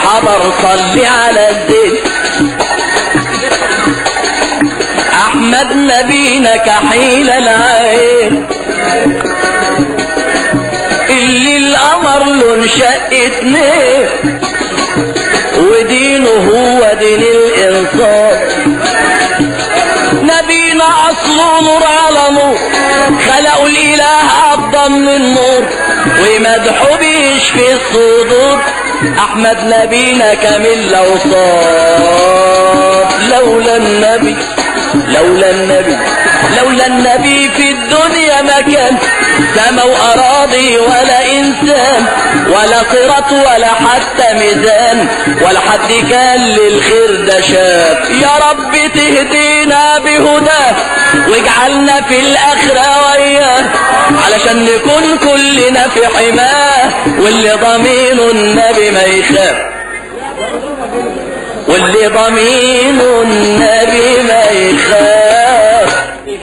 حضر صلي على الزين احمد نبينا كحيل العين اللي القمر له انشق اتنين ودينه هو دين الانصاف نبينا اصله نور على نور خلقوا الاله افضل من نور ومدحه بيشفي الصدور احمد نبينا كامل لو صار لولا النبي لولا النبي لولا النبي في الدنيا ما كان سما واراضي ولا انسان ولا صراط ولا حتى ميزان ولا حد كان للخير ده شاف يا رب تهدينا بهداه واجعلنا في الاخره وياه علشان نكون كلنا في حماه واللي ضمينه النبي ما يخاف واللي ضمينه النبي ما يخاف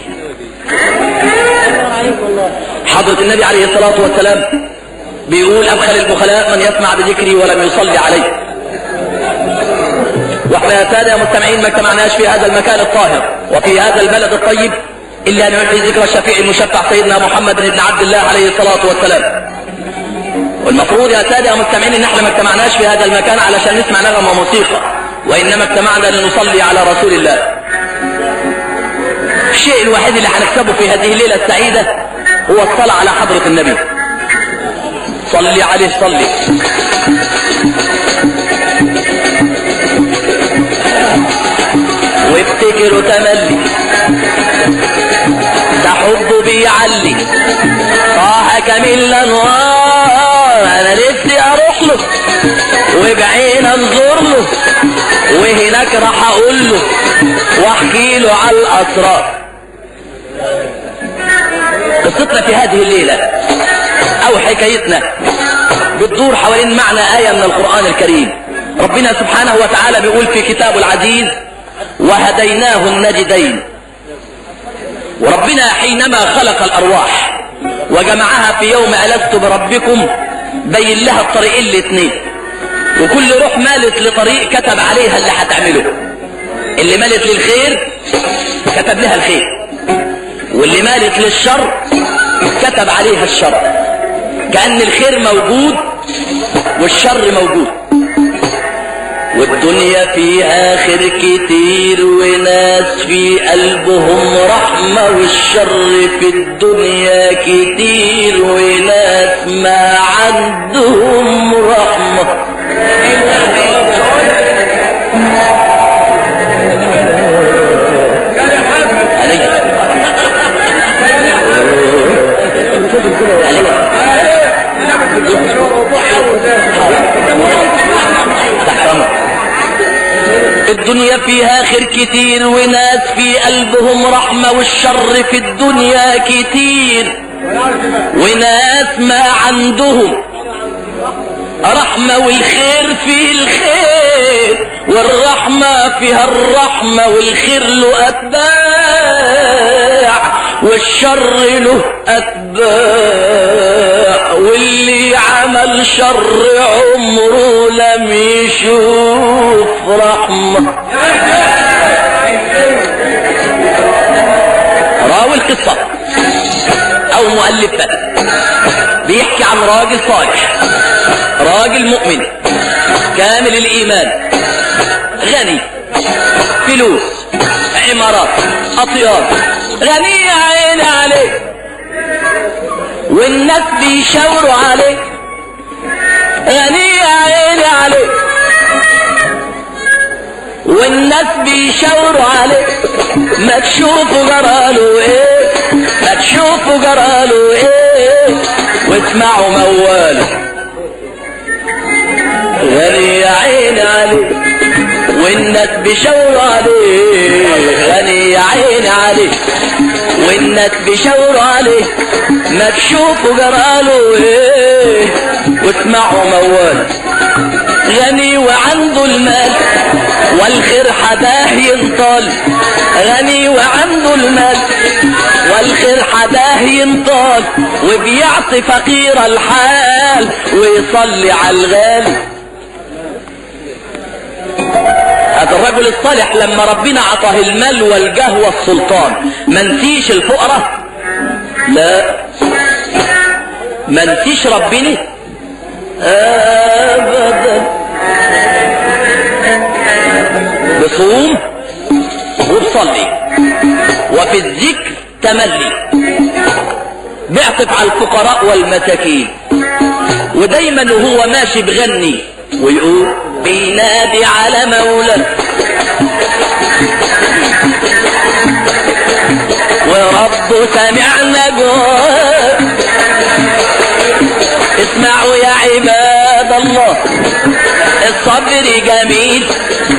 حضرة النبي عليه الصلاة والسلام بيقول أبخل البخلاء من يسمع بذكري ولم يصلي عليه واحنا يا سادة يا مستمعين ما اجتمعناش في هذا المكان الطاهر وفي هذا البلد الطيب إلا أن يعطي ذكر الشفيع المشفع سيدنا محمد بن عبد الله عليه الصلاة والسلام والمفروض يا سادة يا مستمعين ان احنا ما اجتمعناش في هذا المكان علشان نسمع نغمة موسيقى وانما اجتمعنا لنصلي على رسول الله الشيء الوحيد اللي هنكسبه في هذه الليلة السعيدة هو الصلاة على حضرة النبي صلي عليه صلي وافتكروا تملي ده حبه بيعلي طه كميل الانوار انا نفسي اروح له وبعين انظر له وهناك راح اقول له واحكي له على الاسرار قصتنا في هذه الليلة او حكايتنا بتدور حوالين معنى آية من القرآن الكريم ربنا سبحانه وتعالى بيقول في كتابه العزيز وهديناه النجدين وربنا حينما خلق الأرواح وجمعها في يوم ألست بربكم بين لها الطريقين الاثنين وكل روح مالت لطريق كتب عليها اللي هتعمله اللي مالت للخير كتب لها الخير واللي مالت للشر كتب عليها الشر كأن الخير موجود والشر موجود والدنيا فيها خير كتير وناس في قلبهم رحمة والشر في الدنيا كتير وناس ما عندهم رحمة الدنيا فيها خير كتير وناس في قلبهم رحمة والشر في الدنيا كتير وناس ما عندهم رحمة والخير فيه الخير والرحمة فيها الرحمة والخير له أتباع والشر له أتباع واللي عمل شر عمره لم يشوف رحمة راوي القصة أو مؤلفة بيحكي عن راجل صالح راجل مؤمن كامل الإيمان غني فلوس عمارات أطيار غني يا عيني عليه والناس بيشاوروا عليه غني يا عيني عليه والناس بيشاوروا عليه ما تشوفوا جراله ايه ما تشوفوا جراله ايه واسمعوا مواله غني يا عيني عليه والناس بيشاوروا عليه غني يا عيني عليه والناس بيشاوروا عليه ما تشوفوا جراله ايه واسمعوا موال غني وعنده المال والخير حداه ينطال غني وعنده المال والخير حداه ينطال وبيعطي فقير الحال ويصلي على الغالي هذا الرجل الصالح لما ربنا عطاه المال والجاه والسلطان ما نسيش الفقراء لا ما نسيش ربنا ابدا بصوم وبصلي وفي الذكر تملي بيعطف على الفقراء والمساكين ودايما وهو ماشي بغني ويقول بينادي على مولاه ورب سمعنا جواه اسمعوا يا عباد الله الصبر جميل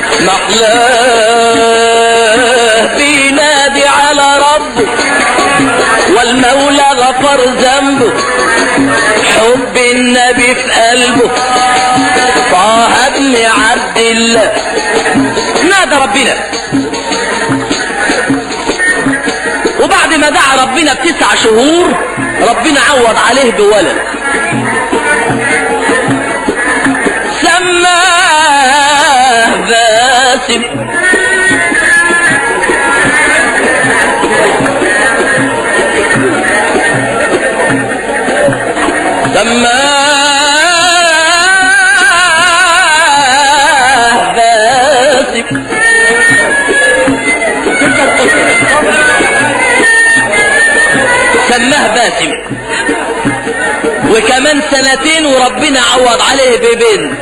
محلاه بينادي على ربه والمولى غفر ذنبه حب النبي في قلبه طه ابن عبد الله نادى ربنا وبعد ما دعا ربنا بتسع شهور ربنا عوض عليه بولد سماه باسم سماه باسم سماه باسم وكمان سنتين وربنا عوض عليه ببنت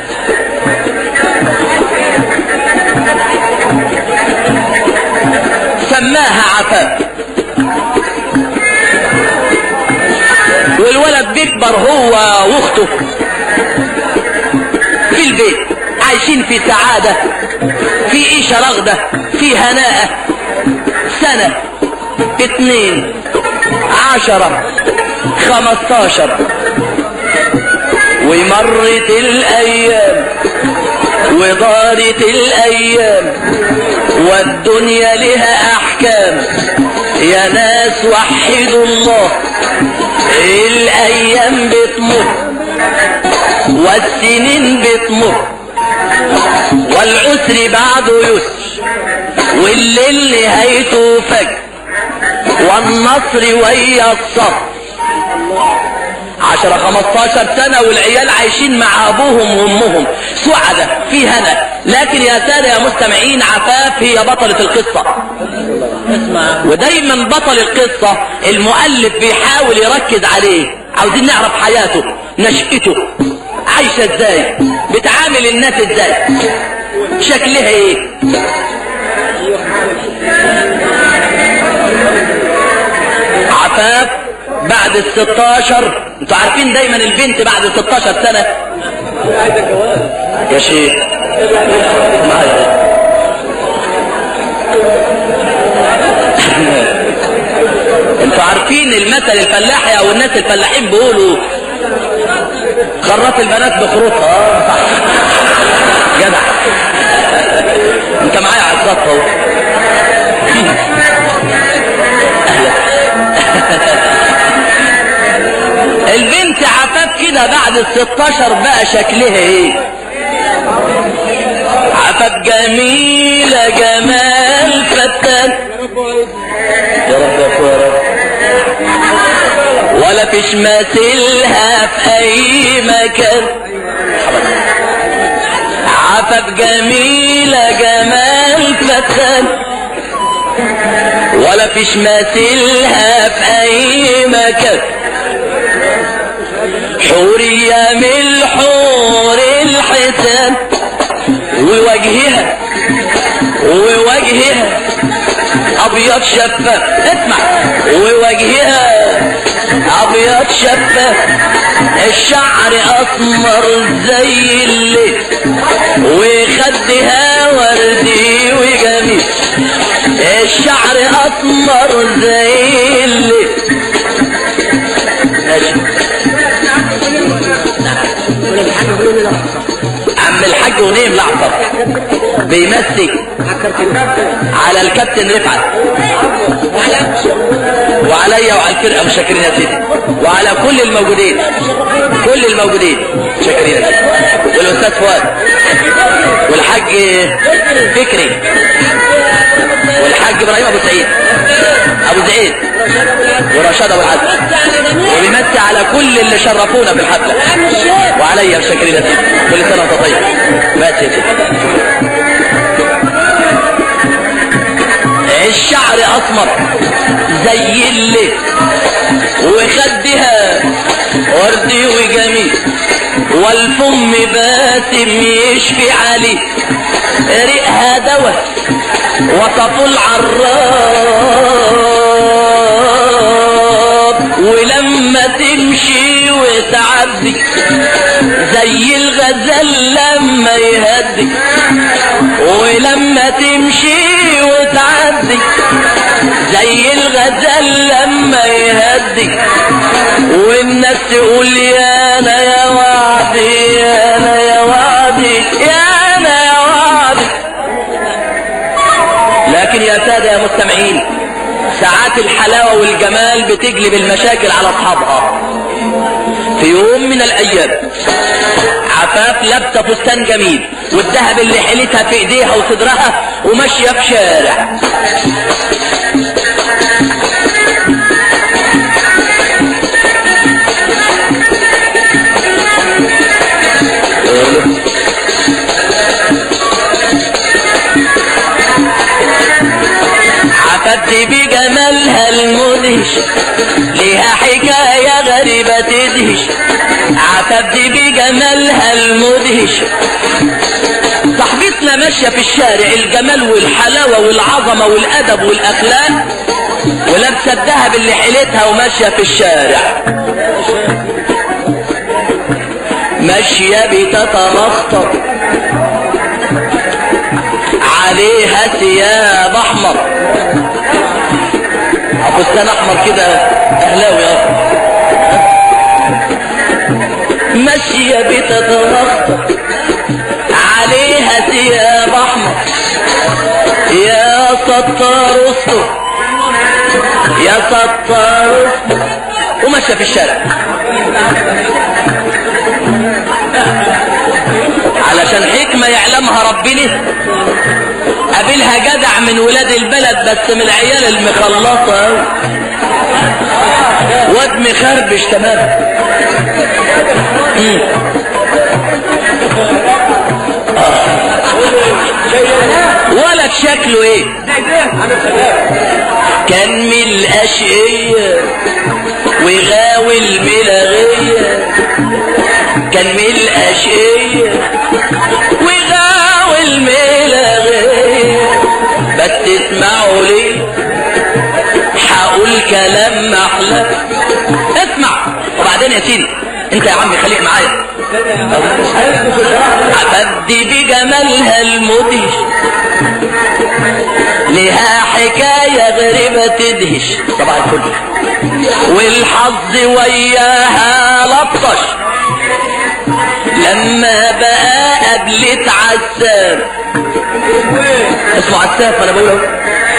سماها عفاف والولد بيكبر هو واخته في البيت عايشين في سعادة في عيشة رغدة في هناءة سنة اتنين عشرة خمستاشر ومرت الايام ودارت الايام والدنيا لها احكام يا ناس وحدوا الله الايام بتمر والسنين بتمر والعسر بعده يسر والليل نهايته فجر والنصر ويا الصبر عشرة خمستاشر سنة والعيال عايشين مع ابوهم وامهم سعدة في هنا لكن يا سادة يا مستمعين عفاف هي بطلة القصة ودايما بطل القصة المؤلف بيحاول يركز عليه عاوزين نعرف حياته نشأته عايشة ازاي بتعامل الناس ازاي شكلها ايه عفاف بعد الستاشر انتوا عارفين دايما البنت بعد الستاشر سنة يا شيخ معلش. انتوا عارفين المثل الفلاحي او الناس الفلاحين بيقولوا خرات البنات بخروطها اه صح جدع انت معايا على الخط اهو البنت عفاف كده بعد الستاشر بقى شكلها ايه عفاف جميلة جمال فتان يا رب يا اخويا يا رب ولا فيش مثيلها في اي مكان عفاف جميلة جمال فتان ولا فيش مثيلها في اي مكان حورية من الحور الحسان ووجهها ووجهها ابيض شفاف اسمع ووجهها ابيض شفاف الشعر اسمر زي الليل وخدها وردي وجميل الشعر اسمر زي الليل ماشي عم الحاج ونيم العصر بيمسك على الكابتن رفعت وعليا وعلى الفرقه مشاكرين يا سيدي وعلى كل الموجودين كل الموجودين شاكرين والاستاذ فؤاد والحاج فكري والحاج ابراهيم ابو سعيد ابو زعيد ورشاد ابو العزم وبيمسي على كل اللي شرفونا في الحفله وعليا بشكل لطيف كل سنه وانت طيب ماشي يا سيدي الشعر اسمر زي الليل وخدها وردي وجميل والفم باسم يشفي عليه ريقها دواء وصفوا العراب ولما تمشي وتعدي زي الغزال لما يهدي ولما تمشي وتعدي زي الغزال لما يهدي والناس تقول يا انا يا وعدي يا انا يا وعدي يا انا يا وعدي لكن يا سادة يا مستمعين ساعات الحلاوة والجمال بتجلب المشاكل على اصحابها في يوم من الايام عفاف لابسه فستان جميل والذهب اللي حيلتها في ايديها وصدرها وماشيه في شارع عفت بجمالها المدهش ليها حكاية غريبة تدهش عفت بجمالها المدهش صاحبتنا ماشية في الشارع الجمال والحلاوة والعظمة والأدب والأخلاق ولابسة الذهب اللي حيلتها وماشية في الشارع ماشية بتتمخطر عليها ثياب احمر فستان احمر كده اهلاوي اه ماشية بتتمخطر عليها ثياب احمر يا ستار استر يا ستار استر وماشية في الشارع علشان حكمة يعلمها ربنا قابلها جدع من ولاد البلد بس من العيال المخلصة أوي. واد مخربش تمام مم. آه. ولد شكله ايه كان من الاشقية وغاوي الملغية كان من الاشقية وغاوي الملغية بس تسمعوا ليه هقول كلام محلى اسمع وبعدين يا سيدي انت يا عمي خليك معايا عبدي بجمالها المدهش لها حكاية غريبة تدهش طبعا الكل والحظ وياها لطش لما بقى قابلت عساب اسمه عساب انا بقول اهو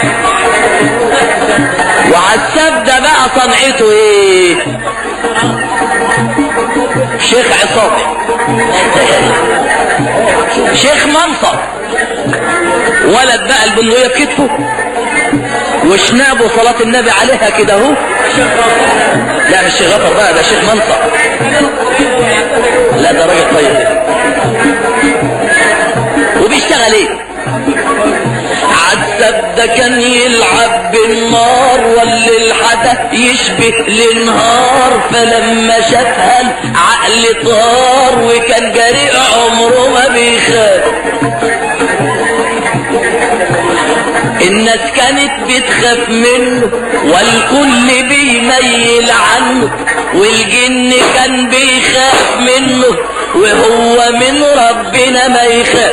وعساب ده بقى صنعته ايه شيخ عصابي شيخ منصر ولد بقى البندقية في كتفه وشنابه صلاة النبي عليها كده اهو لا مش شيخ غفر بقى ده شيخ منصر لا ده راجل طيب وبيشتغل ايه عذب ده كان يلعب بالنار والليل حدا يشبه للنهار فلما شافها العقل طار وكان جريء عمره ما بيخاف الناس كانت بتخاف منه والكل بيميل عنه والجن كان بيخاف منه وهو من ربنا ما يخاف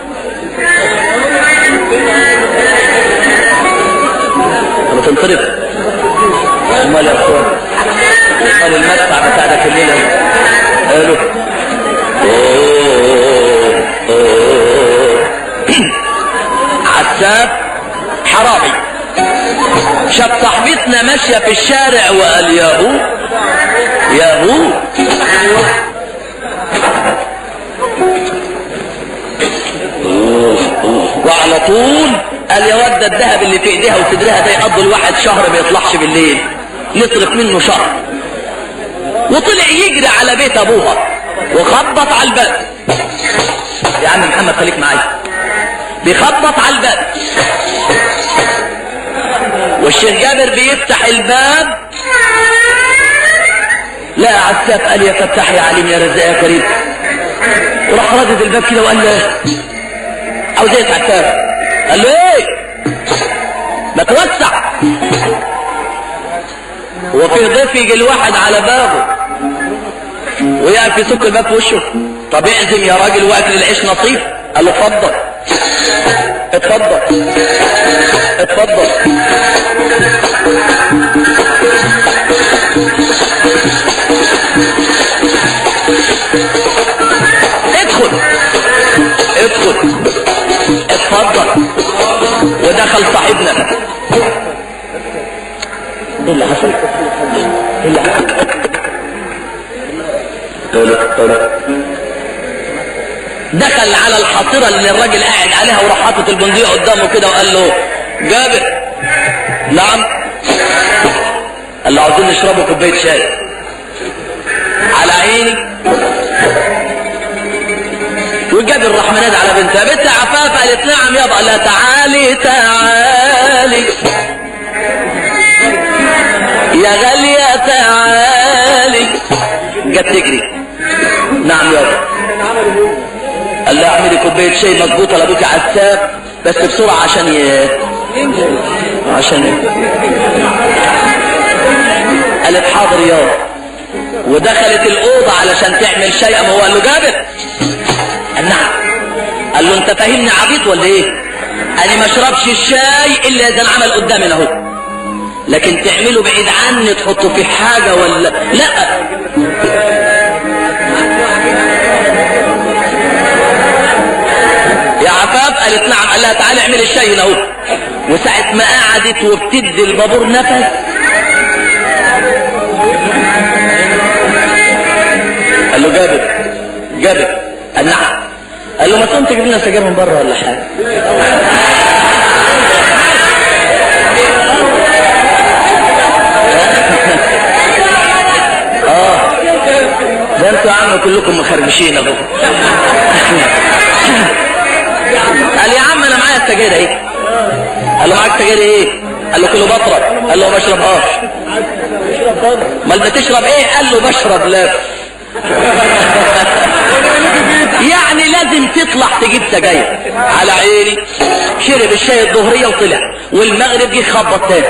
لما تنطرف امال يا اخوان امال المدفع بتاعك الليله قالوا أوه، أوه. عساب حرامي شاف صاحبتنا ماشيه في الشارع وقال يا هو ياهو وعلى طول قال يا ود الذهب اللي في ايديها وصدرها ده يقضي الواحد شهر ما يطلعش بالليل نصرف منه شهر وطلع يجري على بيت ابوها وخبط على الباب يا عم محمد خليك معايا بيخبط على الباب والشيخ جابر بيفتح الباب لا عساف قال يا فتاح يا عليم يا رزاق يا كريم وراح ردد الباب كده وقال له عاوز ايه يا عساف قال له ايه ما توسع وفي ضيف يجي الواحد على بابه ويقف يسك الباب في وشه طب اعزم يا راجل واكل العيش نصيب قال له اتفضل اتفضل اتفضل ادخل ادخل اتفضل ودخل صاحبنا ايه اللي حصل ايه اللي حصل دخل على الحصيرة اللي الراجل قاعد عليها وراح حاطط البندقية قدامه كده وقال له جابر نعم قال له عاوزين نشربوا كوباية شاي على عيني وجابر راح منادي على بنتها بنت عفاف قالت نعم يابا قال لها تعالي تعالي يا غالية تعالي جت تجري نعم يابا قال لها اعملي كوبايه شاي مظبوطه لابوك عساف بس بسرعه عشان ي... عشان ي... قالت حاضر يابا ودخلت الاوضه علشان تعمل شاي اما هو قال له جابر قال نعم قال له انت فاهمني عبيط ولا ايه انا ما اشربش الشاي الا اذا انعمل قدامنا اهو لكن تعمله بعيد عني تحطه في حاجه ولا لا يا عفاف قالت نعم قال لها تعالي اعملي الشاي هنا اهو وساعة ما قعدت وبتدي البابور نفس قال له جابر جابر قال نعم قال له ما تقوم تجيب لنا سجاير من بره ولا حاجه اه ده انتوا يا عم كلكم مخربشين اهو قال يا عم انا معايا السجاير اهي قال له معاك سجاير ايه قال له كله بطرب قال له ما بشربهاش امال بتشرب ايه قال له بشرب لاف يعني لازم تطلع تجيب سجاير على عيني شرب الشاي الظهرية وطلع والمغرب جه خبط تاني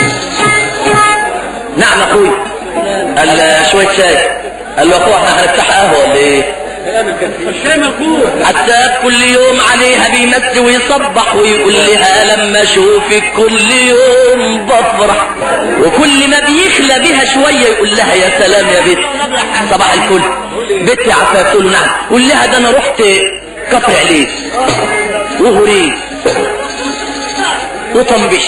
نعم اخوي قال شوية شاي قال له اخويا احنا هنفتح قهوة ولا ايه حتى كل يوم عليها بيمس ويصبح ويقول لها لما اشوفك كل يوم بفرح وكل ما بيخلى بها شوية يقول لها يا سلام يا بنت صباح الفل بنت يا عفاف تقول له نعم قول لها ده انا رحت كفر عليك وهريد وطنبش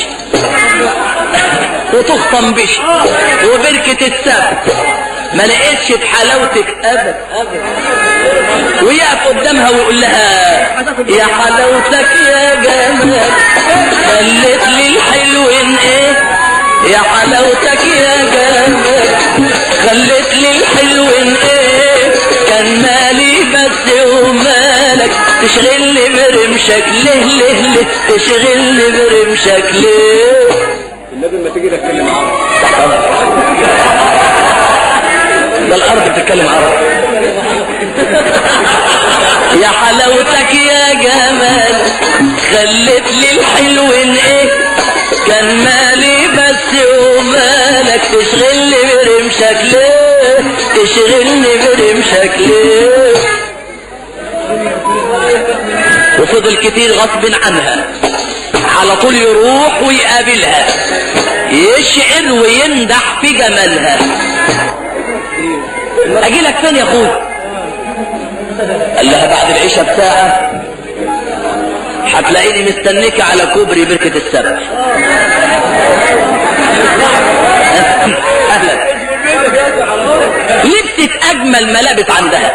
وتخطنبش وبركة السبت ما لقيتش بحلاوتك ابدا ويقف قدامها ويقول لها يا حلاوتك يا جمال خلت لي الحلوين ايه يا حلاوتك يا جمال خلت لي الحلوين ايه كان مالي بس ومالك تشغلني برمشك ليه ليه ليه تشغلني برمشك ليه النبي ما تيجي تتكلم عربي ده الارض بتتكلم عربي يا حلاوتك يا جمال خلت لي الحلوين ايه كان مالي بس ومالك تشغلني برمشك ليه تشغلني برمشك ليه وفضل كتير غصب عنها على طول يروح ويقابلها يشعر ويمدح في جمالها اجي لك فين يا اخوي قال لها بعد العشاء بساعة هتلاقيني مستنيك على كوبري بركة السبع اهلا لبست اجمل ملابس عندها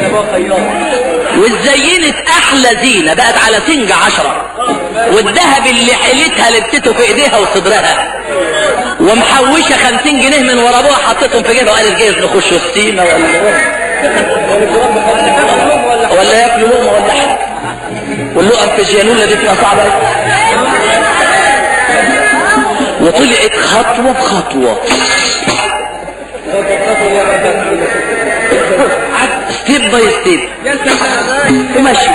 واتزينت احلى زينة بقت على سنج عشرة والذهب اللي حيلتها لبسته في ايديها وصدرها ومحوشة خمسين جنيه من ورا ابوها حطيتهم في جيبها وقالت جايز نخش السيما ولا ولا ياكلوا لقمة ولا حاجة واللقم في الجيانولة دي تبقى صعبة أوي. وطلعت خطوة بخطوة ستيب باي ستيب وماشي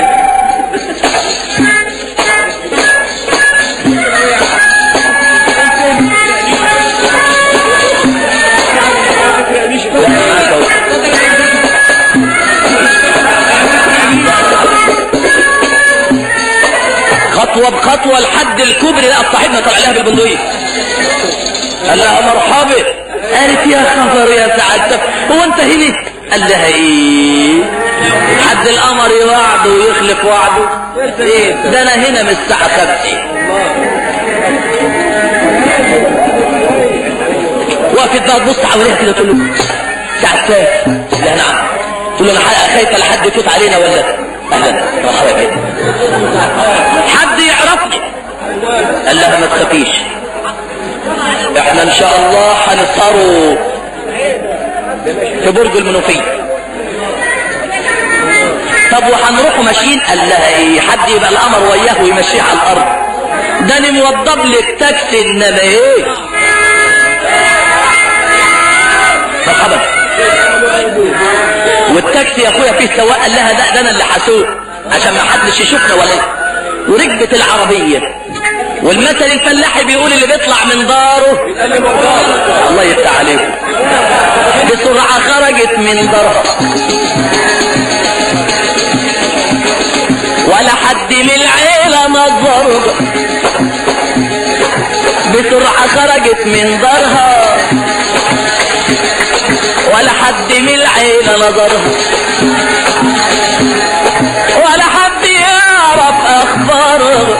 خطوة بخطوة لحد الكوبري لقى صاحبنا طلع لها بالبندقية قال لها مرحبا قالت يا خبر يا سعادتك هو انت هنا قال لها ايه حد القمر يوعده ويخلف وعده ايه ده انا هنا من الساعة خمسة وقفت بقى تبص حواليها كده تقول له ساعة كام؟ لا نعم تقول له انا حقيقة خايفة لحد يفوت علينا ولا اهلا مرحبا كده حد يعرفني قال لها ما تخافيش احنا ان شاء الله هنسهروا في برج المنوفية طب وهنروحوا ماشيين قال لها ايه حد يبقى القمر وياه ويمشيه على الارض ده انا موضب لك تاكسي انما ايه مرحبا والتاكسي يا اخويا فيه سواق قال لها ده ده انا اللي هسوق عشان ما حدش يشوفنا ولا إيه. وركبت العربية والمثل الفلاحي بيقول اللي بيطلع من داره الله يفتح عليكم بسرعة خرجت من دارها ولا حد من العيلة نظر بسرعة خرجت من دارها ولا حد من العيلة نظرها ولا حد يعرف اخبارها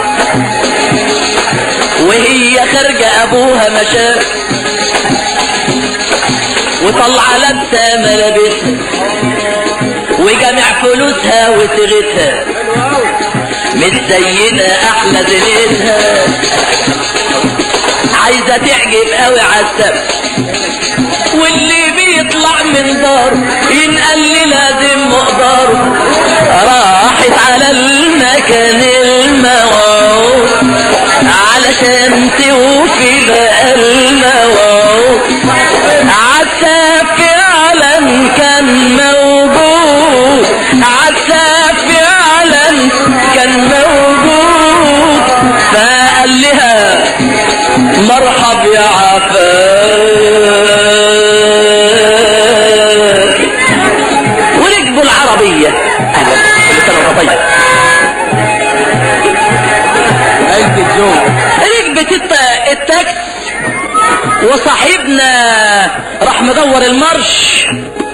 وهي خارجة ابوها مشاف وطلع لابسة ملابسها وجمع فلوسها وصيغتها متزينة احلى زينتها عايزة تعجب قوي عالسبت واللي بيطلع من دار ينقل لي لازم مقدار راحت على المكان الموعود علشان توفي بقى الموعود عساف فعلا كان موجود عساف فعلا كان موجود فقال لها مرحب يا عفاف وركبوا العربية أهلا كل سنة وأنت طيب عيلة الزوج ركبت الت- التاكس وصاحبنا راح مدور المرش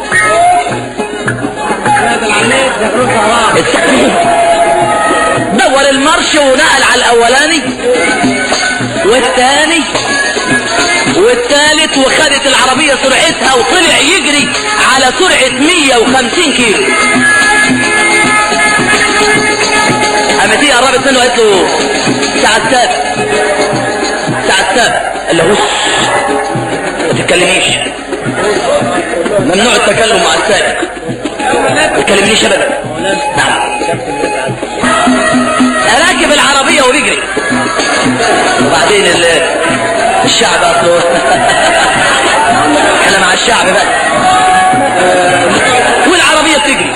دور المرش ونقل على الاولاني والثاني والثالث وخدت العربية سرعتها وطلع يجري على سرعة 150 كيلو اما تيجي قربت منه قالت له ساعة ساب ساعة ساب قال له بص ما تتكلميش ممنوع التكلم مع السائق ما تكلمنيش ابدا نعم راكب العربية وبيجري وبعدين ال- الشعب اصله احنا مع الشعب بقى والعربية بتجري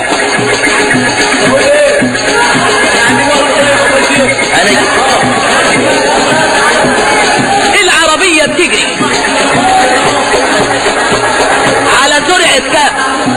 عليك العربية بتجري على سرعة كام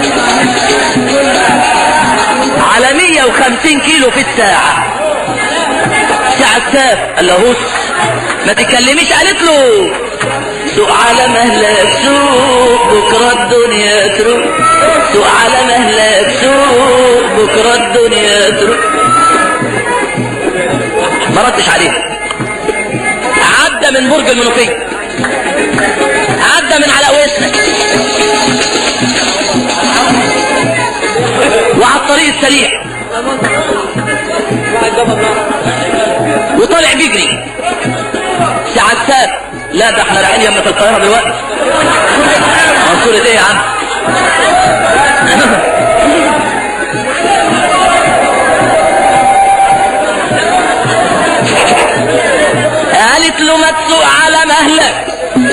على 150 كيلو في الساعة ساعة ساف قال له هوس ما تكلميش قالت له سوق على مهلك سوق بكرة الدنيا تروق سوق على مهلك سوق بكرة الدنيا تروق ما ردش عليه عدى من برج المنوفية عدى من على وسنك سريع وطالع بيجري ساعة ساب لا ده احنا رايحين يمة القاهرة دلوقتي منصورة ايه يا عم قالت له ما تسوق على مهلك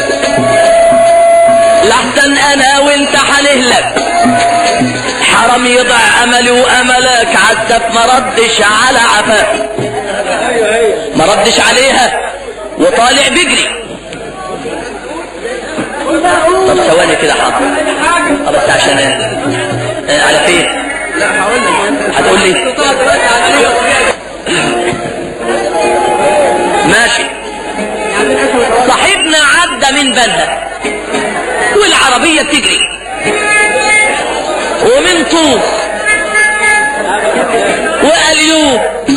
لحسن انا وانت هنهلك حرام يضع املي واملك عسف ما ردش على عفاف ما ردش عليها وطالع بيجري طب ثواني كده حاضر اه بس عشان آه، على فين هتقول لي ماشي صاحبنا عدى من بنها والعربية بتجري ومن طوس وأليوب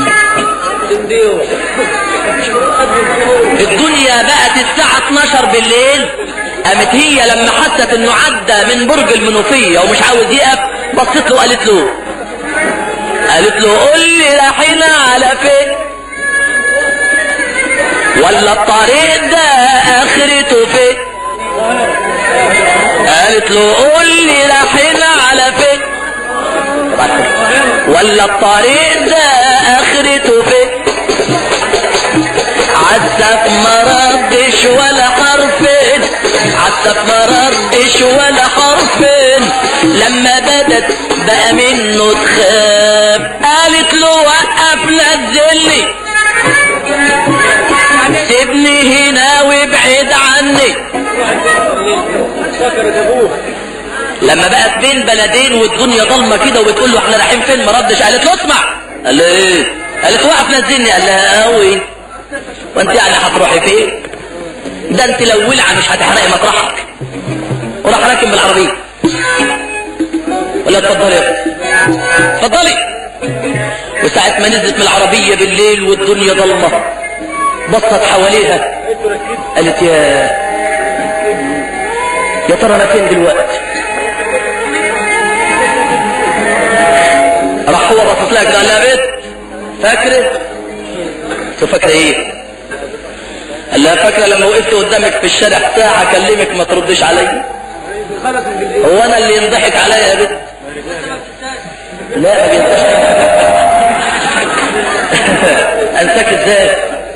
الدنيا بقت الساعة 12 بالليل قامت هي لما حست انه عدى من برج المنوفية ومش عاوز يقف بصت له قالت له قالت له قول لي رايحين على فين ولا الطريق ده اخرته فين قالت له قول لي رايحين على فين ولا الطريق ده اخرته فين عسف ما ردش ولا حرفين عسف ما ردش ولا حرفين لما بدت بقى منه تخاف قالت له وقف لا تذلي سيبني هنا وابعد عني لما بقت بين بلدين والدنيا ضلمه كده وبتقول له احنا رايحين فين ما ردش قالت له اسمع قال له ايه قالت له وقف نزلني قال لها قوي وانت يعني هتروحي فين ده انت لو ولعه مش هتحرقي مطرحك وراح راكب بالعربيه ولا اتفضلي يا أخي. اتفضلي وساعة ما نزلت من العربية بالليل والدنيا ضلمة بصت حواليها قالت يا يا ترى انا فين دلوقتي راح هو بصت لها كده قال لها بنت فاكره قلت فاكره ايه قال لها فاكره لما وقفت قدامك في الشارع ساعه اكلمك ما تردش عليا هو انا اللي ينضحك عليا يا بنت لا ما بينضحكش انساك ازاي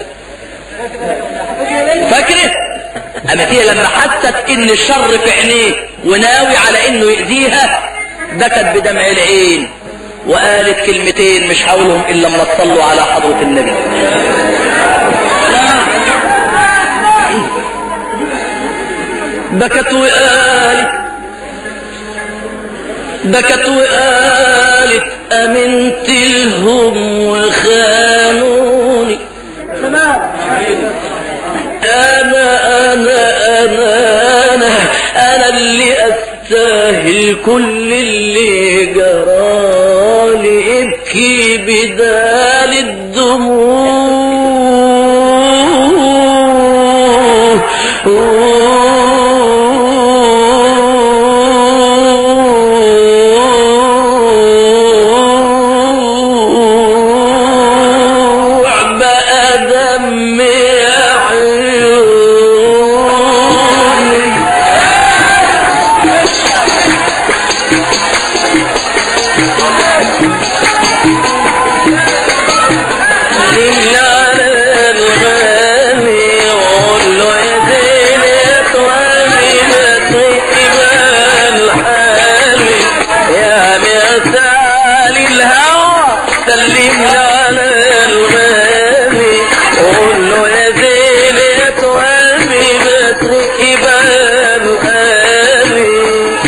فاكره اما هي لما حست ان الشر في عينيه وناوي على انه يأذيها بكت بدمع العين وقالت كلمتين مش هقولهم الا لما تصلوا على حضرة النبي بكت وقالت بكت وقالت امنت لهم وخانوني انا انا انا انا انا اللي استاهل كل اللي جرالي ابكي بدال الدموع بقى دمي عيوني اللي على الغالي قول له يا زين طوالي بطيب الحالي يا مثال الهوى سلم على الغالي قول له يا زين طوالي بطيب الحالي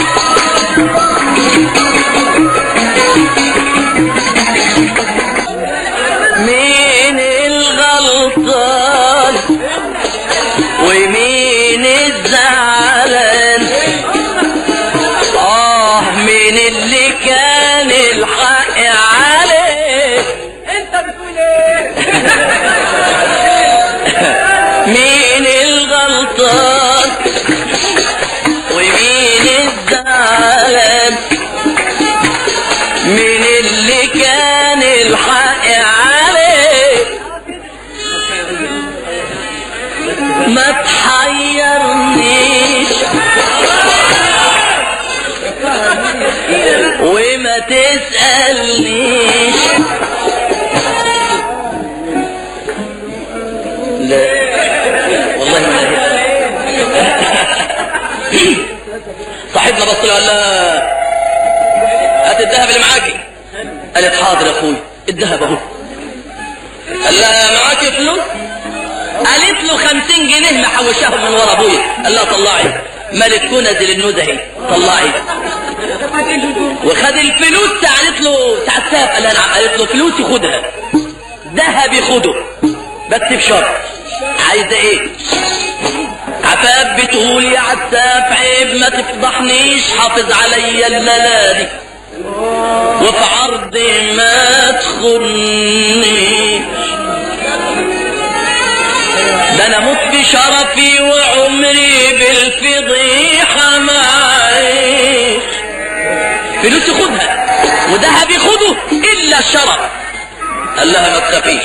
مين الغلطان ومين الزعلان اه مين اللي كان الحق عليه انت بتقول ايه مين الغلطان ومين الزعلان مين اللي حقي عليك ما تحيرنيش وما تسألنيش لا والله ما صاحبنا بص له قال لها هات الذهب اللي معاكي قالت حاضر يا اخوي الذهب اهو قال لها معاكي فلوس قالت له خمسين جنيه محوشاهم من ورا ابويا قال لها طلعي ملك كنز للنزهي طلعي وخد الفلوس قالت له تعساف قال لها نعم قالت له فلوسي خدها ذهبي خده بس بشرط عايزه ايه عفاف بتقول يا عساف عيب ما تفضحنيش حافظ عليا الليالي وفي عرضي ما تخنيش ده انا موت بشرفي وعمري بالفضيحة معي فلوسي خدها وذهبي خده الا الشرف قال لها ما تخافيش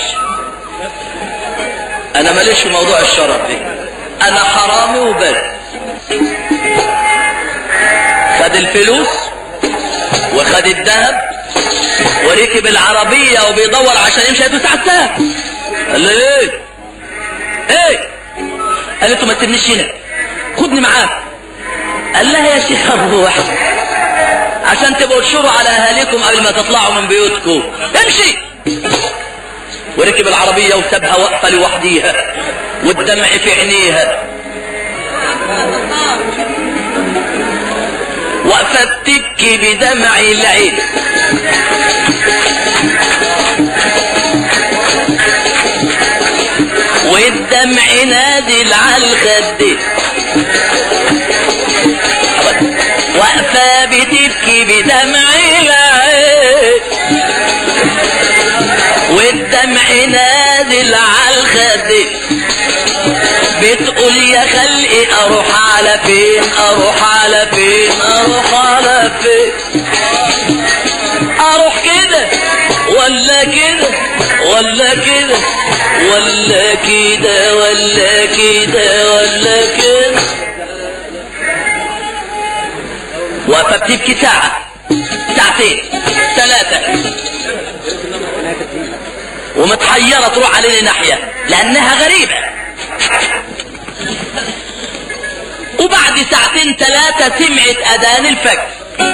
انا ماليش في موضوع الشرف دي انا حرامي وبس خد الفلوس وخد الذهب وركب العربية وبيدور عشان يمشي هيدوس على السهم قال له ايه ايه قالت له ما تسيبنيش هنا خدني معاك قال لها يا شيخ الروح عشان تبقوا تشوروا على اهاليكم قبل ما تطلعوا من بيوتكم امشي وركب العربية وسابها واقفة لوحديها والدمع في عينيها واقفة بتبكي بدمع العين والدمع نازل على الخد واقفة بتبكي بدمع العين والدمع نازل على الخد بتقول يا خلقي اروح على فين اروح على فين اروح على فين اروح كده ولا كده ولا كده ولا كده ولا كده ولا كده واقفه بتبكي ساعه ساعتين ثلاثه ومتحيرة تروح عليه ناحية لأنها غريبة وبعد ساعتين ثلاثة سمعت أذان الفجر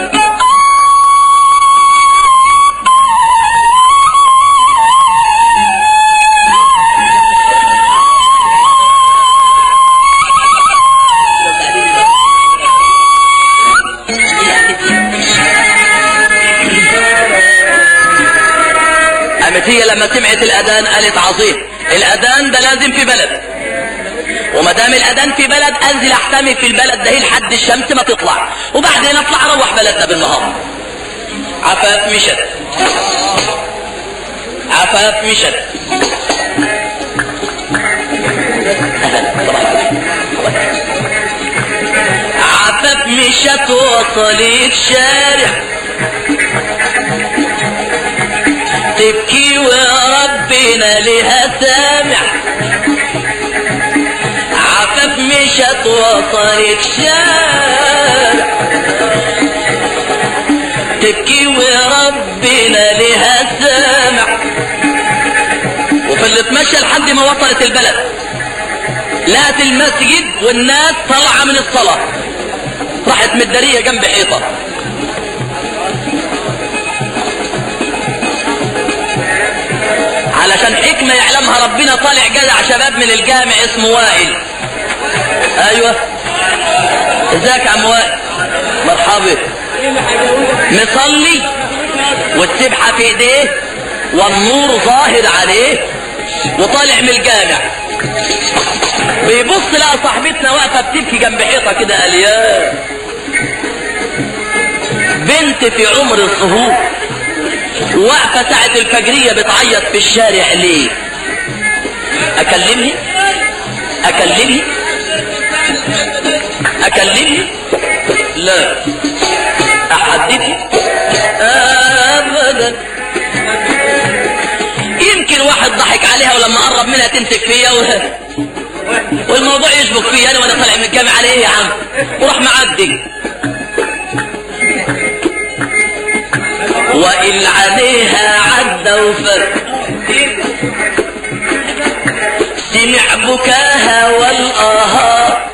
قامت هي لما سمعت الاذان قالت عظيم الاذان ده لازم في بلد وما دام الاذان في بلد انزل احتمي في البلد ده لحد الشمس ما تطلع وبعدين اطلع اروح بلدنا بالنهار عفاف مشت عفاف مشت عفاف مشت وصلت شارع تبكي وربنا لها سامع عفاف مشت وصلت شارع تبكي وربنا لها سامع وفضلت ماشيه لحد ما وصلت البلد لقت المسجد والناس طالعه من الصلاه راحت مداريه جنب حيطه علشان حكمة يعلمها ربنا طالع جدع شباب من الجامع اسمه وائل ايوه ازيك يا عم وائل مرحبا مصلي والسبحة في ايديه والنور ظاهر عليه وطالع من الجامع بيبص لقى صاحبتنا واقفة بتبكي جنب حيطة كده قال يا بنت في عمر الظهور واقفة ساعة الفجرية بتعيط في الشارع ليه اكلمها اكلمها اكلمها لا احدثها ابدا واحد ضحك عليها ولما قرب منها تمسك فيا و... والموضوع يشبك فيا انا وانا طالع من الجامع على ايه يا عم وراح معدي وإن عليها عدى وفر سمع بكاها والآهات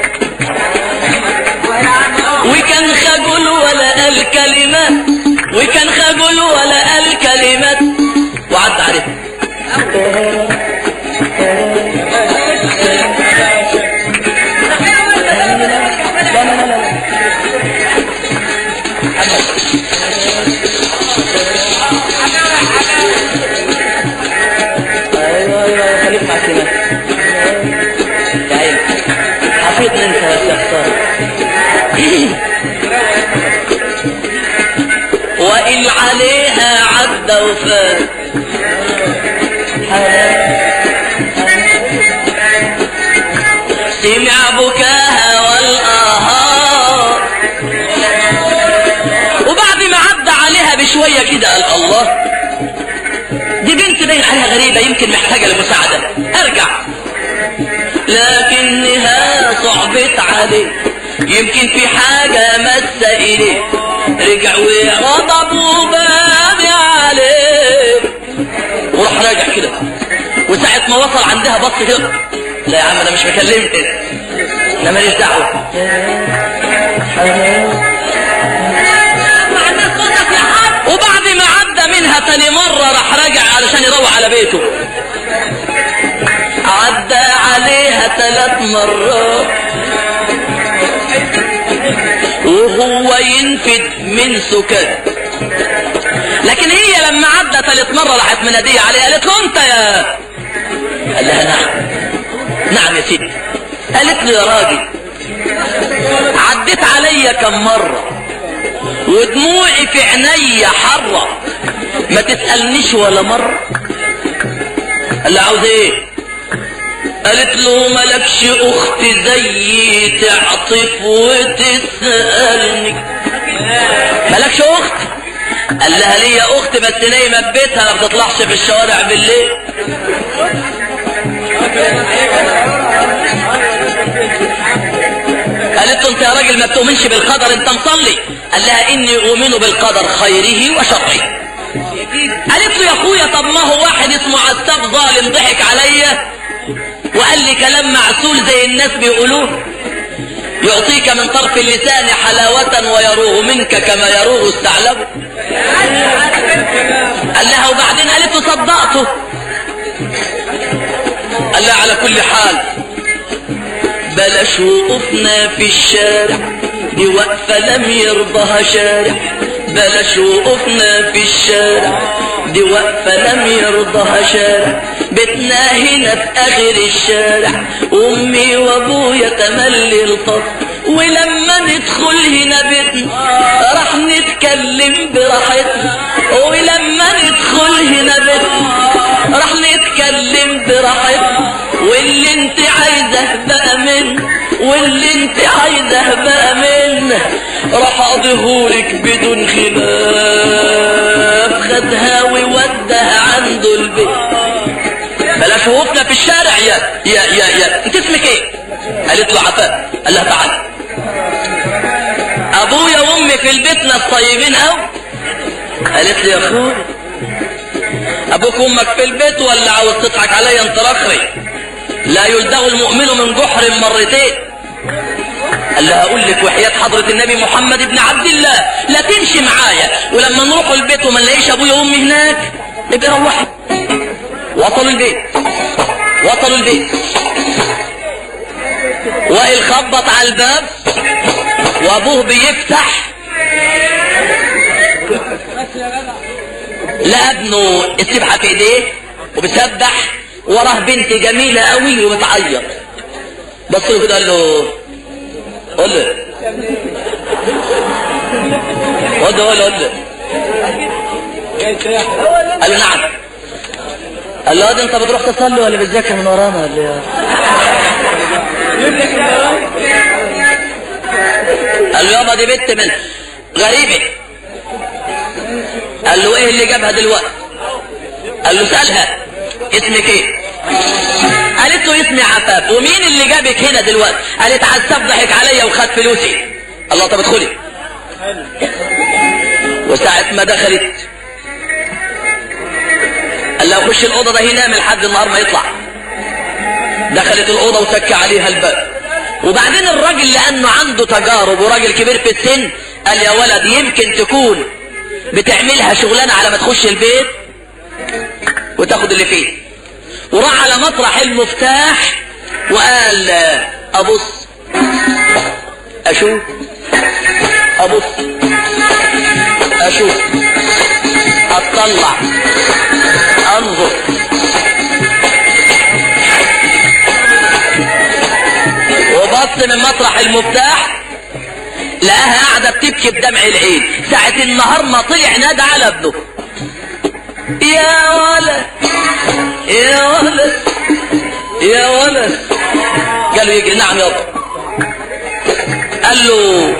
وكان خجل ولا قال كلمات وكان خجل ولا قال كلمات وعد عليه ايوه ايوه خليك مع سنة يا عيني حفيظ انت يا شيخ وإن عليها عد وفات سمع بكاها والآهات وبعد ما عدى عليها بشوية كده قال الله دي بنت باين عليها غريبة يمكن محتاجة لمساعدة ارجع لكنها صعبت عليه يمكن في حاجة مس إليه رجع وغضب وباب عليه وراح راجع كده وساعة ما وصل عندها بص كده لا يا عم انا مش مكلمك انا ماليش دعوة وبعد ما عدى منها تاني مرة راح راجع علشان يروح على بيته عدى عليها ثلاث مرات وهو ينفد من سكات لكن هي لما عدى ثالث مرة راحت منادية عليه قالت له انت يا قال لها نعم نعم يا سيدي قالت له يا راجل عديت عليا كم مرة ودموعي في عيني حرة ما تسألنيش ولا مرة قال لها عاوز ايه قالت له ملكش اخت زيي تعطف وتسألني ملكش اخت قال لها ليا اخت بس نايمه في بيتها ما بتطلعش في الشوارع بالليل قالت له انت يا راجل ما بتؤمنش بالقدر انت مصلي قال لها اني اؤمن بالقدر خيره وشره قالت له يا اخويا طب ما هو واحد اسمه عساف ظالم ضحك عليا وقال لي كلام معسول زي الناس بيقولوه يعطيك من طرف اللسان حلاوة ويروغ منك كما يروغ الثعلب قال لها وبعدين قالت له صدقته قال لها على كل حال بلاش وقفنا في الشارع دي وقفة لم يرضها شارع بلاش وقفنا في الشارع دي وقفة لم يرضها شارع بيتنا هنا في اخر الشارع امي وابويا تملي الفصل ولما ندخل هنا بيتنا راح نتكلم براحتنا ولما ندخل هنا بيتنا راح نتكلم براحتنا واللي انت عايزه بقى منه واللي انت عايزه بقى منه راح اقضيهولك بدون خلاف خدها وودها عنده البيت بلاش وقفنا في الشارع يا يا يا يا انت اسمك ايه قالت له عفاف قال لها تعالى ابويا وامي في البيت ناس طيبين قوي قالت لي يا اخويا ابوك وامك في البيت ولا عاوز تضحك عليا انت رخري لا يلدغ المؤمن من جحر مرتين قال لها اقول لك وحياة حضرة النبي محمد بن عبد الله لا تمشي معايا ولما نروح البيت وما نلاقيش ابويا وامي هناك نبقى روحي وصلوا البيت وصلوا البيت وائل خبط على الباب وابوه بيفتح لقى ابنه السبحه في ايديه وبيسبح وراه بنت جميله قوي وبتعيط بص له كده قال له قول له قول له قول له قول له قال له نعم قال له ده انت بتروح تصلي ولا بتذاكر من ورانا ولا ايه قال له يابا دي بنت من غريبه قال له ايه اللي جابها دلوقتي قال له سألها اسمك ايه قالت له اسمي عفاف ومين اللي جابك هنا دلوقتي قالت عساف ضحك عليا وخد فلوسي الله طب ادخلي وساعة ما دخلت قال لها خش الأوضة ده ينام لحد النهار ما يطلع دخلت الأوضة وسك عليها الباب وبعدين الراجل لأنه عنده تجارب وراجل كبير في السن قال يا ولد يمكن تكون بتعملها شغلانة على ما تخش البيت وتاخد اللي فيه وراح على مطرح المفتاح وقال ابص اشوف ابص اشوف اطلع انظر وبص من مطرح المفتاح لقاها قاعدة بتبكي بدمع العين ساعة النهار ما طلع نادى على ابنه يا ولد يا ولد يا ولد قال له يجري نعم يابا قال له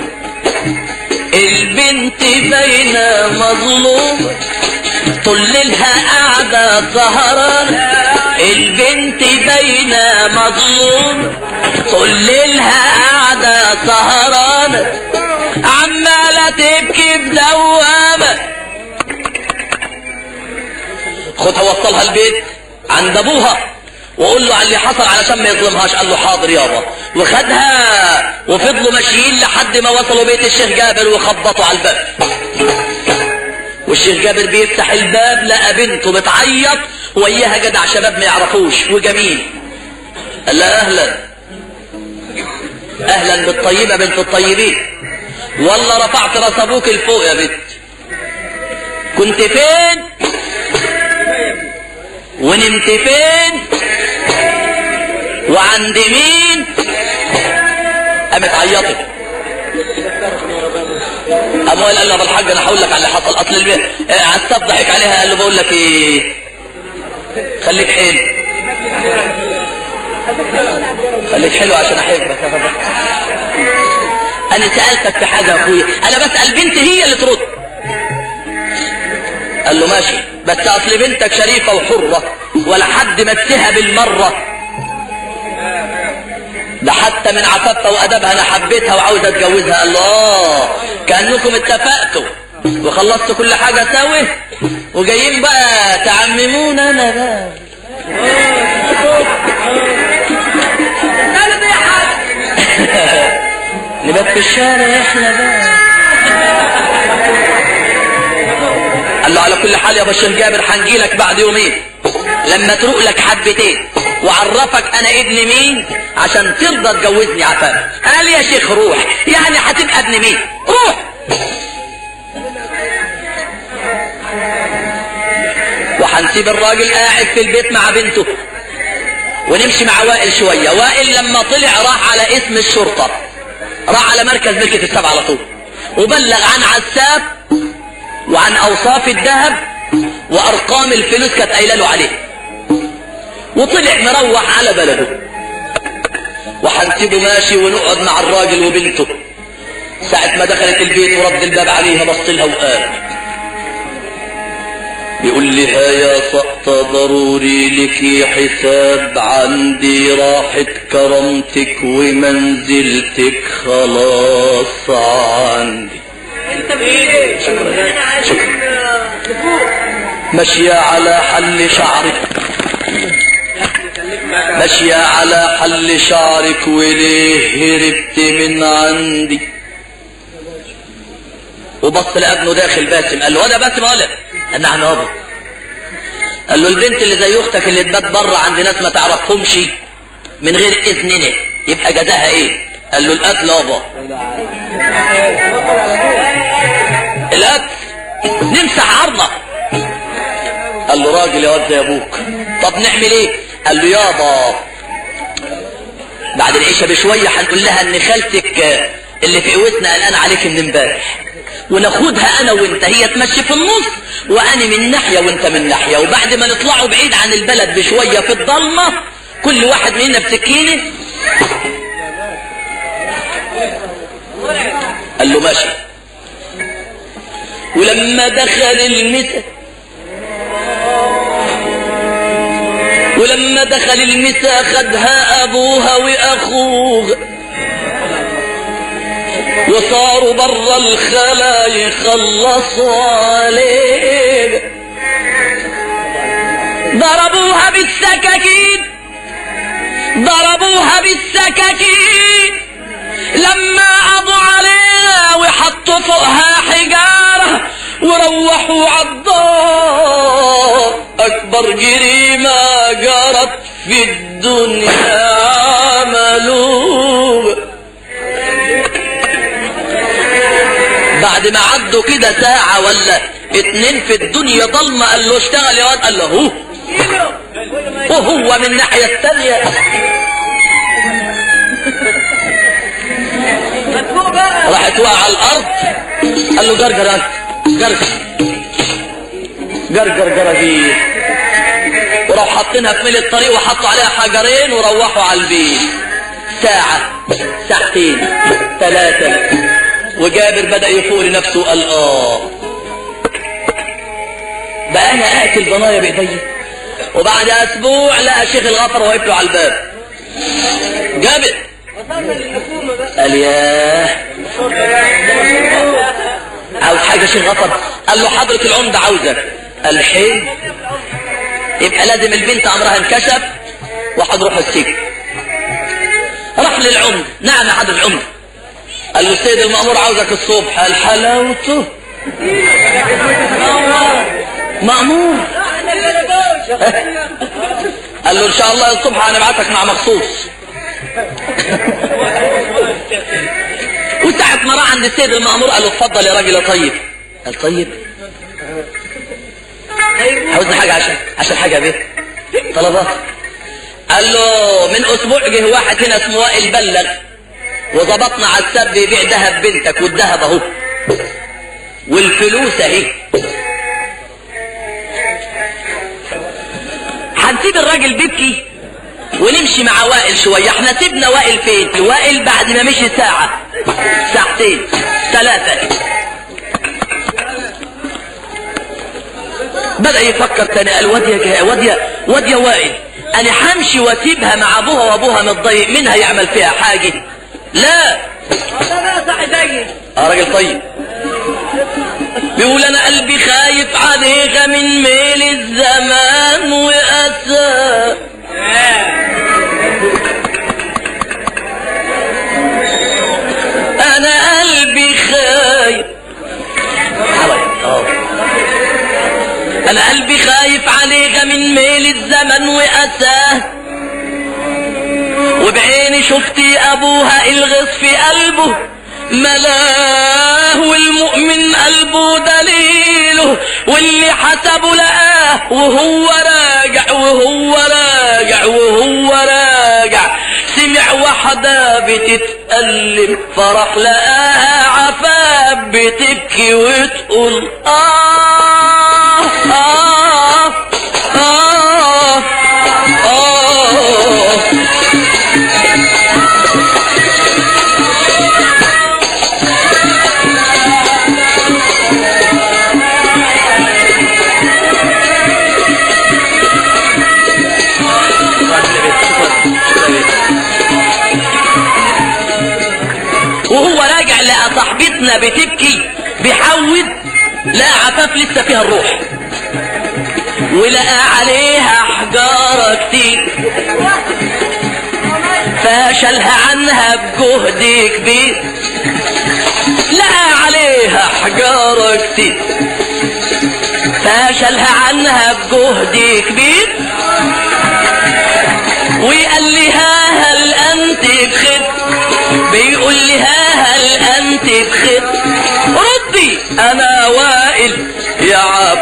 البنت باينة مظلومة طول ليلها قاعدة سهرانة البنت باينة مظلومة طول ليلها قاعدة سهرانة عمالة تبكي بدوامة خدها وصلها البيت عند ابوها وقول له على اللي حصل علشان ما يظلمهاش قال له حاضر يابا وخدها وفضلوا ماشيين لحد ما وصلوا بيت الشيخ جابر وخبطوا على الباب والشيخ جابر بيفتح الباب لقى بنته بتعيط وياها جدع شباب ما يعرفوش وجميل قال لها اهلا اهلا بالطيبه بنت الطيبين والله رفعت راس ابوك لفوق يا بنت كنت فين ونمت فين وعند مين قامت عيطت قام قال له بالحاج انا هقول لك على اللي حصل اصل البيت عساف ضحك عليها قال له بقول لك ايه خليك حلو خليك حلو عشان احبك انا سالتك في حاجه يا اخويا انا بسال بنت هي اللي ترد قال له ماشي بس اصل بنتك شريفة وحرة ولا حد مسها بالمرة ده حتى من عفافها وادبها انا حبيتها وعاوز اتجوزها قال له اه كانكم اتفقتوا وخلصتوا كل حاجة سوا وجايين بقى تعممونا انا بقى نبات في الشارع احنا بقى قال له على كل حال يا بشير جابر هنجيلك بعد يومين لما تروق لك حبتين وعرفك انا ابن مين عشان ترضى تجوزني عفاف قال يا شيخ روح يعني هتبقى ابن مين روح وهنسيب الراجل قاعد في البيت مع بنته ونمشي مع وائل شوية وائل لما طلع راح على اسم الشرطة راح على مركز ملكة السبع على طول وبلغ عن عساب وعن اوصاف الذهب وارقام الفلوس كانت قايله له عليه وطلع مروح على بلده وهنسيبه ماشي ونقعد مع الراجل وبنته ساعة ما دخلت البيت ورد الباب عليها بص لها وقال بيقول لي يا سقطة ضروري لك حساب عندي راحت كرامتك ومنزلتك خلاص عندي انت بايه شكرا شكرا ماشية على حل شعرك ماشية على حل شعرك وليه هربت من عندي وبص لابنه داخل باسم قال له وده باسم ولا قال نعم يابا قال له البنت اللي زي اختك اللي تبات بره عند ناس ما تعرفهمش من غير اذننا يبقى جزاها ايه قال له القتل يابا القتل نمسح عرضه قال له راجل يا واد يا ابوك طب نعمل ايه قال له يابا بعد العشاء بشوية هنقول لها ان خالتك اللي في قوتنا قلقان عليك من امبارح وناخدها انا وانت هي تمشي في النص وانا من ناحية وانت من ناحية وبعد ما نطلعوا بعيد عن البلد بشوية في الضلمة كل واحد منا بسكينة قال له ماشي ولما دخل المسا ولما دخل المسا خدها ابوها واخوها وصاروا برا الخلا يخلصوا عليه ضربوها بالسكاكين ضربوها بالسكاكين لما قضوا عليها وحطوا فوقها حجارة وروحوا عالدار أكبر جريمة جرت في الدنيا عملوها بعد ما عدوا كده ساعة ولا اتنين في الدنيا ضلمة قال له اشتغل يا واد قال له هو وهو من الناحية التانية راحت وقع على الارض قال له جرجر انت جرجر جرجر جرجير وراحوا حاطينها في ميل الطريق وحطوا عليها حجرين وروحوا على البيت ساعة ساعتين ثلاثة وجابر بدأ يفوق لنفسه قال اه بقى انا اقتل بنايا بايدي وبعد اسبوع لقى الشيخ الغفر واقف له على الباب جابر قال ياه عاوز حاجه شيخ غفر قال له حضره العمده عاوزك قال حلو يبقى لازم البنت امرها انكشف وهتروح السجن راح للعمده نعم يا حضره العمده قال له السيد المأمور عاوزك الصبح قال حلاوته مأمور قال له ان شاء الله الصبح هنبعتك مع مخصوص وساعة ما راح عند السيد المأمور قال له اتفضل يا راجل يا طيب قال طيب عاوزني حاجة عشان عشان حاجة يا بيه طلبات قال له من اسبوع جه واحد هنا اسمه وائل بلغ وظبطنا على السب يبيع ذهب بنتك والذهب اهو والفلوس اهي هنسيب الراجل بيبكي ونمشي مع وائل شوية احنا سيبنا وائل فين وائل بعد ما مشي ساعة ساعتين ثلاثة بدأ يفكر تاني قال واد يا واد يا واد يا وائل انا همشي واسيبها مع ابوها وابوها متضايق منها يعمل فيها حاجة لا اه راجل طيب بيقول انا قلبي خايف عليها من ميل الزمان واسى انا قلبي خايف انا قلبي خايف عليها من ميل الزمن واساه وبعيني شفتي ابوها الغص في قلبه ملاه والمؤمن قلبه دليله واللي حسبه لقاه وهو راجع وهو راجع وهو راجع سمع واحدة بتتألم فرح لقاها عفاب بتبكي وتقول آه آه آه آه وهو راجع لقى صاحبتنا بتبكي بيحود لقى عفاف لسه فيها الروح ولقى عليها حجارة كتير فشلها عنها بجهد كبير لقى عليها حجارة كتير فشلها عنها بجهد كبير وقال لها هل انت بخير بيقول لها هل انت بخير ردي انا وائل يا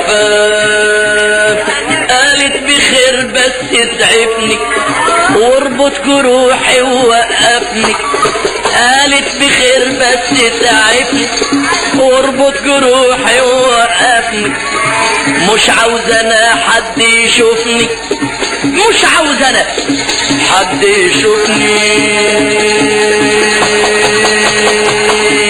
عفاف قالت بخير بس اسعفني واربط جروحي ووقفني قالت بخير بس اسعفني واربط جروحي ووقفني مش عاوز انا حد يشوفني مش عاوز انا حد يشوفني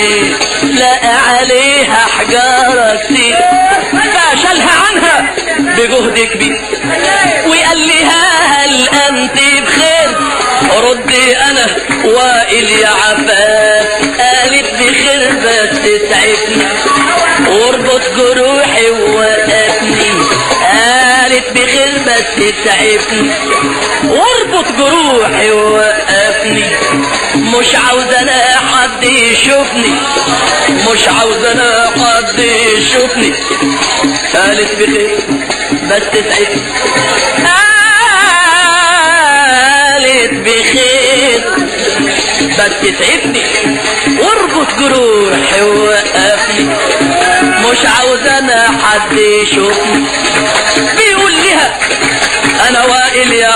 لقى عليها حجارة كتير فشلها عنها بجهد كبير وقال لي هل انت بخير ردي انا وائل يا عباس قالت بخير بس تسعفني واربط جروحي ووقفني قالت بخير بس تسعفني واربط جروحي ووقفني مش عاوز انا حد يشوفني مش عاوز انا حد يشوفني قالت بخير بس تسعفني قالت بخير بس تسعفني واربط جروحي ووقفني مش عاوز انا حد يشوفني بيقول لها انا وائل يا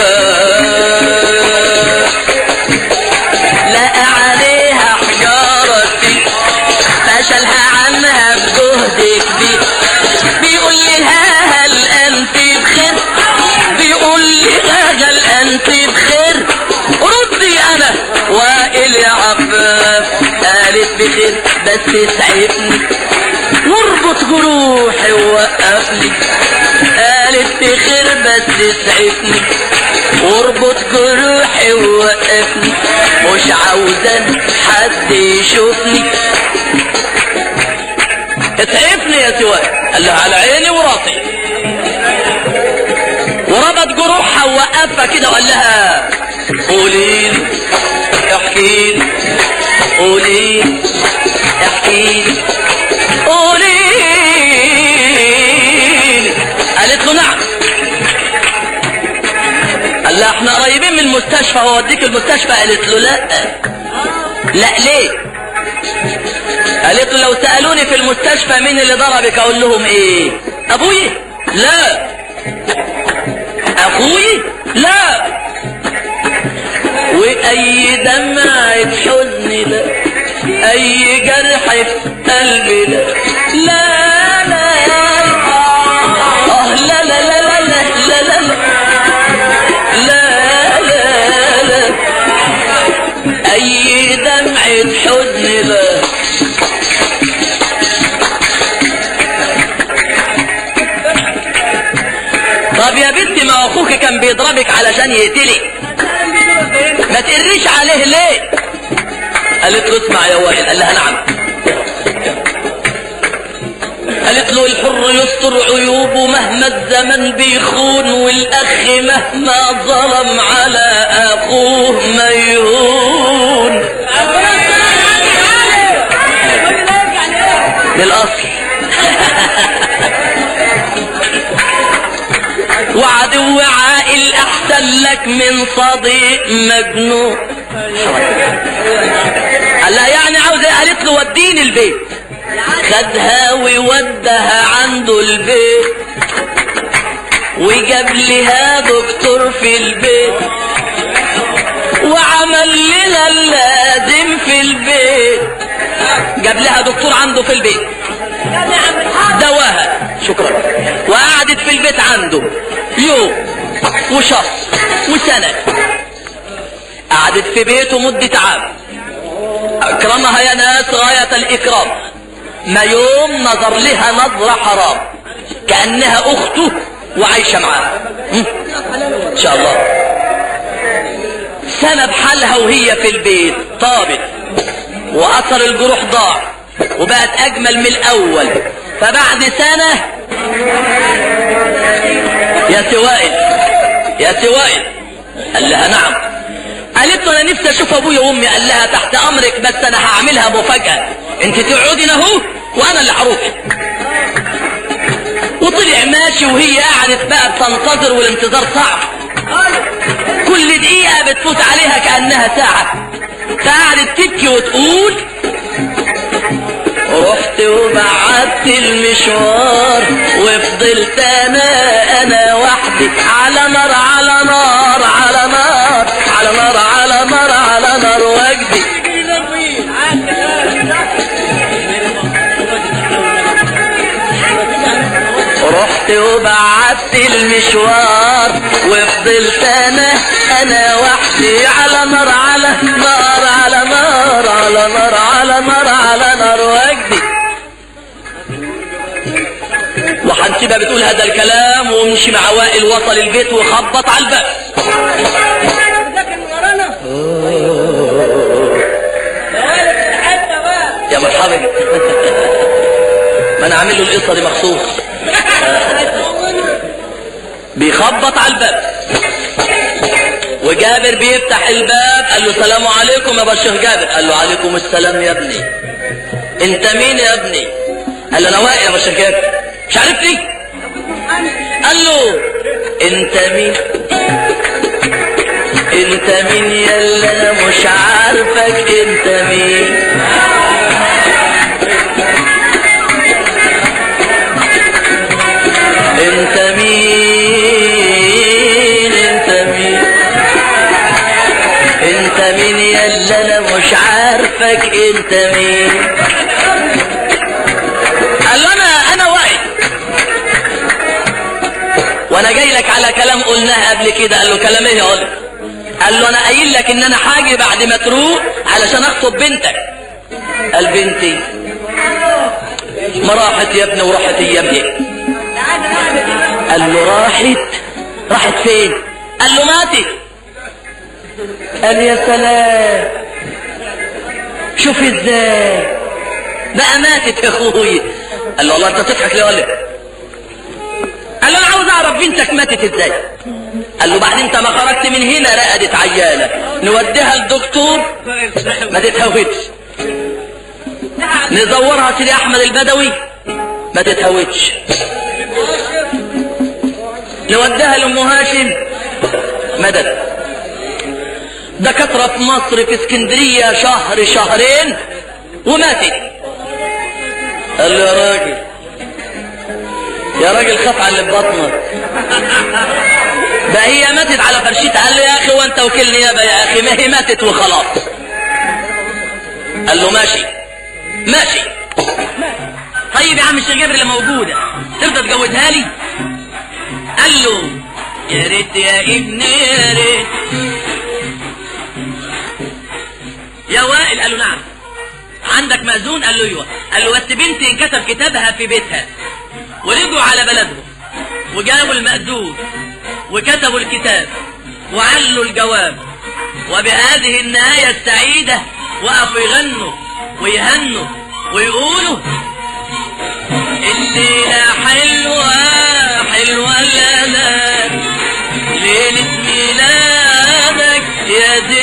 عباس لقى عليها حجارتي فشلها عنها بجهد كبير بيقول لها هل انت بخير بيقول لها هل انت بخير ردي انا وائل يا عباس قالت بخير بس تسعفني واربط جروحي ووقفني قالت بخير بس تسعفني واربط جروحي ووقفني مش عاوزة حد يشوفني اسعفني يا سواء قال لها على عيني وراسي وربط جروحها ووقفها كده وقال لها قولي لي احكي لي قولي لي احكي لي قولي لي قالت له نعم قال لها احنا قريبين من المستشفى هوديك المستشفى قالت له لا لا ليه قالت له لو سألوني في المستشفى مين اللي ضربك اقول لهم ايه ابوي لا اخوي لا واي دمعة حزن ده اي جرح في قلبي ده لا لا اه لا لا لا لا لا لا لا لا لا لا اي دمعة حزن ده طب يا بنتي ما اخوك كان بيضربك علشان يقتلك ما تقريش عليه ليه قالت له اسمع يا وائل قال لها نعم قالت له الحر يستر عيوبه مهما الزمن بيخون والاخ مهما ظلم على اخوه ما يهون بالاصل وعدو عائل احسن لك من صديق مجنون قال لها يعني عاوز ايه قالت له وديني البيت خدها وودها عنده البيت وجاب لها دكتور في البيت وعمل لها اللازم في البيت جاب لها دكتور عنده في البيت دواها شكرا وقعدت في البيت عنده يوم وشهر وسنة قعدت في بيته مدة عام اكرمها يا ناس غاية الاكرام ما يوم نظر لها نظرة حرام كأنها اخته وعايشة معاه هم؟ ان شاء الله سنة بحالها وهي في البيت طابت واثر الجروح ضاع وبقت اجمل من الاول فبعد سنة يا سوائل يا سوائل قال لها نعم قالت له انا نفسي اشوف ابويا وامي قال لها تحت امرك بس انا هعملها مفاجأة انت تقعدي اهو وانا اللي هروح وطلع ماشي وهي قعدت بقى بتنتظر والانتظار صعب كل دقيقة بتفوت عليها كأنها ساعة فقعدت تبكي وتقول رحت وبعدت المشوار وفضلت انا انا وحدي على نار على نار على نار على نار على نار على نار وجدي رحت وبعدت المشوار وفضلت انا انا وحدي على نار على نار على نار على نار على نار على نار وجدي هنسيبها بتقول هذا الكلام ومشي مع وائل وصل البيت وخبط على الباب لكن ورانا حتى بقى يا مرحبا ما انا عامل له القصه دي مخصوص بيخبط على الباب وجابر بيفتح الباب قال له سلام عليكم يا بشيخ جابر قال له عليكم السلام يا ابني انت مين يا ابني قال له انا وائل يا بشيخ جابر مش عارفني قال له انت مين انت مين يا اللي انا مش عارفك انت مين انت مين انت مين انت مين يا اللي انا مش عارفك انت مين قال له انا انا واحد وانا جاي لك على كلام قلناه قبل كده قال له كلام ايه يا قول قال له انا قايل لك ان انا حاجه بعد ما تروح علشان اخطب بنتك قال بنتي ما راحت يا ابني وراحت ايام ايه قال له راحت راحت فين قال له ماتت قال يا سلام شوف ازاي بقى ماتت يا اخوي قال له والله انت تضحك ليه ولا قال له انا عاوز اعرف بنتك ماتت ازاي قال له بعد انت ما خرجت من هنا رقدت عيانه نوديها للدكتور ما تتهوتش نزورها سيدي احمد البدوي ما تتهوتش نوديها لام هاشم مدد دكاترة في مصر في اسكندرية شهر شهرين وماتت قال له يا راجل يا راجل خاف على اللي في بطنك ده هي ماتت على فرشتها قال له يا اخي وانت وكيل نيابه يا اخي ما هي ماتت وخلاص قال له ماشي ماشي طيب يا عم الشيخ جابر اللي موجوده ترضى تجوزها لي قال له يا ريت يا ابني يا ريت يا وائل قال له نعم عندك مأذون قال له ايوه قال له بس بنتي انكتب كتابها في بيتها ورجعوا على بلدهم وجابوا المأذون وكتبوا الكتاب وعلوا الجواب وبهذه النهاية السعيدة وقفوا يغنوا ويهنوا ويقولوا الليلة حلوة حلوة لا لا ليلة ميلادك يا